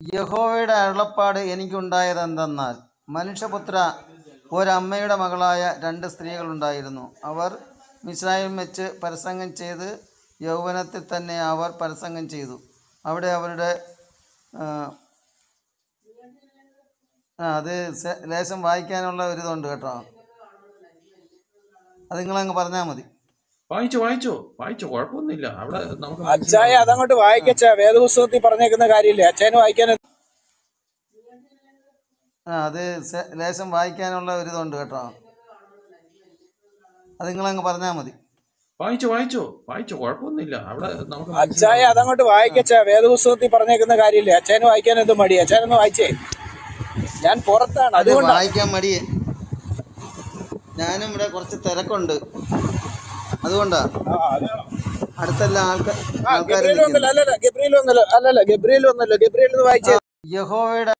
യഹോവയുടെ അരുളപ്പാട് എനിക്കുണ്ടായതെന്തെന്നാൽ മനുഷ്യപുത്ര ഒരമ്മയുടെ മകളായ രണ്ട് സ്ത്രീകളുണ്ടായിരുന്നു അവർ മിസ്രൈമിൽ വെച്ച് പരസംഗം ചെയ്ത് യൗവനത്തിൽ തന്നെ അവർ പരസംഗം ചെയ്തു അവിടെ അവരുടെ ആ, ആ അത് സെ- ലേശം വായിക്കാനുള്ള ഒരു ഇതുണ്ട് കേട്ടോ അത് നിങ്ങളങ്ങ് പറഞ്ഞാൽ മതി വായിച്ചോ വായിച്ചോ വായിച്ചോ കുഴപ്പമൊന്നുമില്ല അവിടെ നമുക്ക് അച്ചായ മനസ്സിലാവും അതങ്ങോട്ട് വായിക്കച്ച വേദപുസ്തകത്തിൽ പറഞ്ഞേക്കുന്ന കാര്യമില്ലേ അച്ചായന് വായിക്കാൻ ആ അത് സെ- ലേശം വായിക്കാനുള്ള ഒരു ഇതുണ്ട് കേട്ടോ അത് നിങ്ങളങ്ങ് പറഞ്ഞാൽ മതി വായിച്ചോ വായിച്ചോ വായിച്ചോ കുഴപ്പമൊന്നുമില്ല അവിടെ നമുക്ക് അച്ചായ മനസ്സിലാവും അതങ്ങോട്ട് വായിക്കച്ച വേദപുസ്തകത്തിൽ പറഞ്ഞേക്കുന്ന കാര്യമില്ലേ അച്ചായന് വായിക്കാൻ എന്ത് മടി അച്ചായനൊന്ന് വായിച്ചേ ഞാൻ പുറത്താണ് അത് അതുകൊണ്ടാണ് വായിക്കാൻ മടിയേ ഞാനും ഇവിടെ കുറച്ച് തിരക്കുണ്ട് അതുകൊണ്ടാ ആ, അതാണ്. അടുത്തെല്ലാം ആൾക്കാർ ആ ആൾക്കാർ ഗബ്രിയേൽ വന്നല്ലോ അല്ലല്ല ഗബ്രിയേൽ വന്നല്ലോ അല്ലല്ല ഗബ്രിയേൽ വന്നല്ലോ ഗബ്രിയേൽ ഒന്ന് വായിച്ചേ യഹോവയുടെ